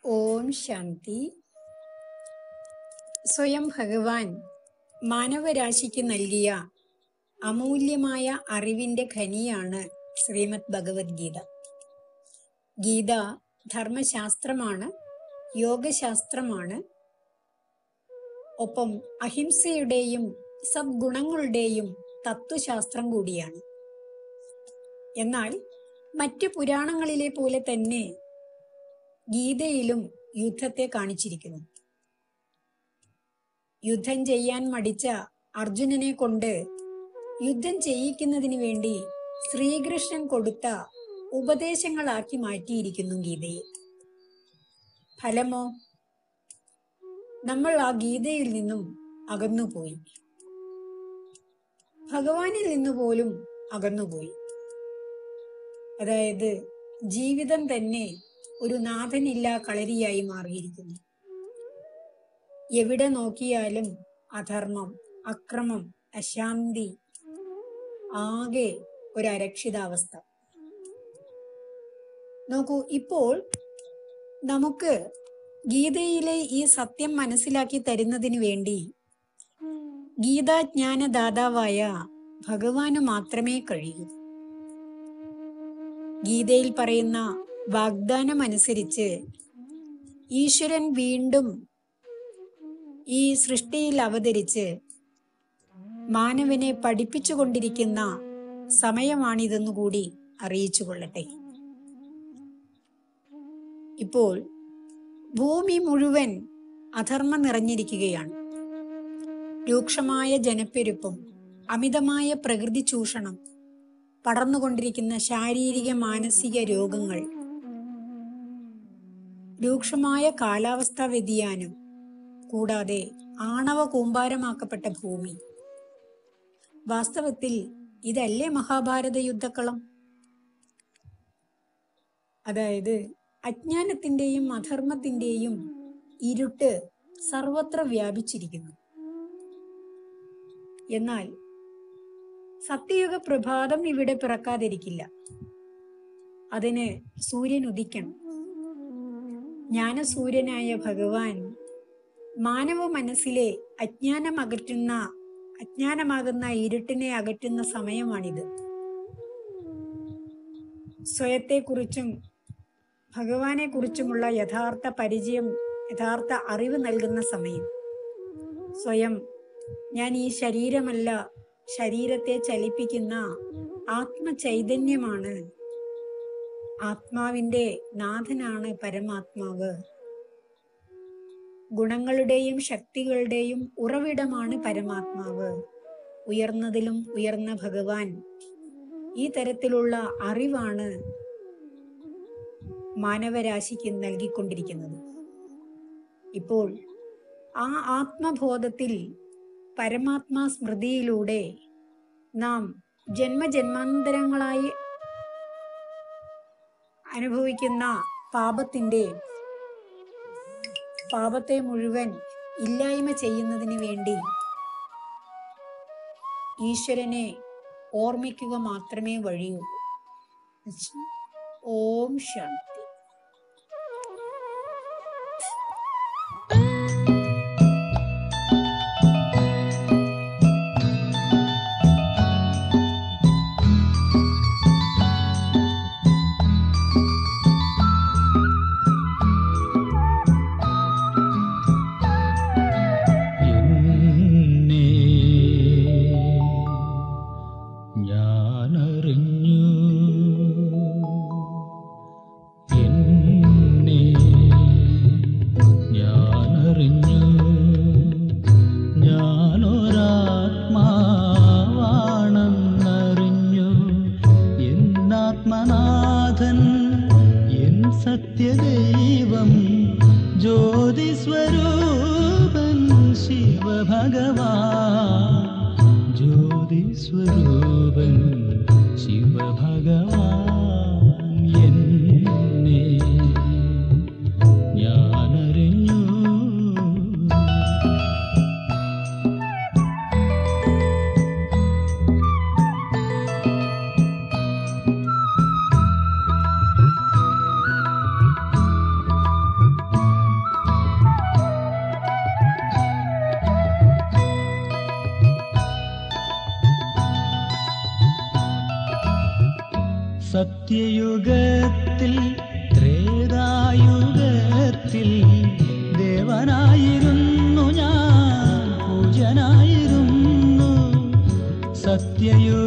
ഓം ശാന്തി സ്വയം ഭഗവാൻ മാനവരാശിക്ക് നൽകിയ അമൂല്യമായ അറിവിന്റെ ഖനിയാണ് ശ്രീമദ് ഭഗവത്ഗീത ഗീത ധർമ്മശാസ്ത്രമാണ് യോഗശാസ്ത്രമാണ് ഒപ്പം അഹിംസയുടെയും സദ്ഗുണങ്ങളുടെയും തത്വശാസ്ത്രം കൂടിയാണ് എന്നാൽ മറ്റു പുരാണങ്ങളിലെ പോലെ തന്നെ ഗീതയിലും യുദ്ധത്തെ കാണിച്ചിരിക്കുന്നു യുദ്ധം ചെയ്യാൻ മടിച്ച അർജുനനെ കൊണ്ട് യുദ്ധം ചെയ്യിക്കുന്നതിന് വേണ്ടി ശ്രീകൃഷ്ണൻ കൊടുത്ത ഉപദേശങ്ങളാക്കി മാറ്റിയിരിക്കുന്നു ഗീതയെ ഫലമോ നമ്മൾ ആ ഗീതയിൽ നിന്നും അകന്നുപോയി ഭഗവാനിൽ നിന്ന് പോലും അകന്നുപോയി അതായത് ജീവിതം തന്നെ ഒരു നാഥനില്ലാ കളരിയായി മാറിയിരിക്കുന്നു എവിടെ നോക്കിയാലും അധർമ്മം അക്രമം അശാന്തി ആകെ ഒരു അരക്ഷിതാവസ്ഥ നോക്കൂ ഇപ്പോൾ നമുക്ക് ഗീതയിലെ ഈ സത്യം മനസ്സിലാക്കി തരുന്നതിന് വേണ്ടി ഗീതാജ്ഞാനദാതാവായ ഭഗവാന് മാത്രമേ കഴിയൂ ഗീതയിൽ പറയുന്ന വാഗ്ദാനം അനുസരിച്ച് ഈശ്വരൻ വീണ്ടും ഈ സൃഷ്ടിയിൽ അവതരിച്ച് മാനവനെ പഠിപ്പിച്ചുകൊണ്ടിരിക്കുന്ന സമയമാണിതെന്നു കൂടി അറിയിച്ചു കൊള്ളട്ടെ ഇപ്പോൾ ഭൂമി മുഴുവൻ അധർമ്മം നിറഞ്ഞിരിക്കുകയാണ് രൂക്ഷമായ ജനപ്പെരുപ്പം അമിതമായ പ്രകൃതി ചൂഷണം പടർന്നുകൊണ്ടിരിക്കുന്ന ശാരീരിക മാനസിക രോഗങ്ങൾ രൂക്ഷമായ കാലാവസ്ഥാ വ്യതിയാനം കൂടാതെ ആണവ കൂമ്പാരമാക്കപ്പെട്ട ഭൂമി വാസ്തവത്തിൽ ഇതല്ലേ മഹാഭാരത യുദ്ധക്കളം അതായത് അജ്ഞാനത്തിന്റെയും അധർമ്മത്തിന്റെയും ഇരുട്ട് സർവത്ര വ്യാപിച്ചിരിക്കുന്നു എന്നാൽ സത്യയുഗ പ്രഭാതം ഇവിടെ പിറക്കാതിരിക്കില്ല അതിന് സൂര്യൻ ഉദിക്കണം ജ്ഞാനസൂര്യനായ ഭഗവാൻ മാനവ മനസ്സിലെ അജ്ഞാനം അകറ്റുന്ന അജ്ഞാനമാകുന്ന ഇരുട്ടിനെ അകറ്റുന്ന സമയമാണിത് സ്വയത്തെക്കുറിച്ചും ഭഗവാനെ കുറിച്ചുമുള്ള യഥാർത്ഥ പരിചയം യഥാർത്ഥ അറിവ് നൽകുന്ന സമയം സ്വയം ഞാൻ ഈ ശരീരമല്ല ശരീരത്തെ ചലിപ്പിക്കുന്ന ആത്മചൈതന്യമാണ് ആത്മാവിന്റെ നാഥനാണ് പരമാത്മാവ് ഗുണങ്ങളുടെയും ശക്തികളുടെയും ഉറവിടമാണ് പരമാത്മാവ് ഉയർന്നതിലും ഉയർന്ന ഭഗവാൻ ഈ തരത്തിലുള്ള അറിവാണ് മാനവരാശിക്ക് നൽകിക്കൊണ്ടിരിക്കുന്നത് ഇപ്പോൾ ആ ആത്മബോധത്തിൽ പരമാത്മാ സ്മൃതിയിലൂടെ നാം ജന്മജന്മാന്തരങ്ങളായി അനുഭവിക്കുന്ന പാപത്തിന്റെ പാപത്തെ മുഴുവൻ ഇല്ലായ്മ ചെയ്യുന്നതിന് വേണ്ടി ഈശ്വരനെ ഓർമ്മിക്കുക മാത്രമേ വഴിയുള്ളൂ ഓം ശാന്തി എന്നെ ഞാനറിഞ്ഞു എന്നെ ഞാനറിഞ്ഞു ഞാനൊരാത്മാവാണെന്നറിഞ്ഞു എന്നാത്മനാഥൻ എൻ സത്യദൈവം ജ്യോതിസ്വരൂപൻ ശിവഭഗവാൻ ജ്യോതിസ്വരൂപൻ ശിവഭഗവാൻ എന്നെ ഞാനറിഞ്ഞു സത്യയുഗത്തിൽ ത്രേതായുഗത്തിൽ ദേവനായിരുന്നു ഞാൻ പൂജനായിരുന്നു സത്യയുഗത്തിൽ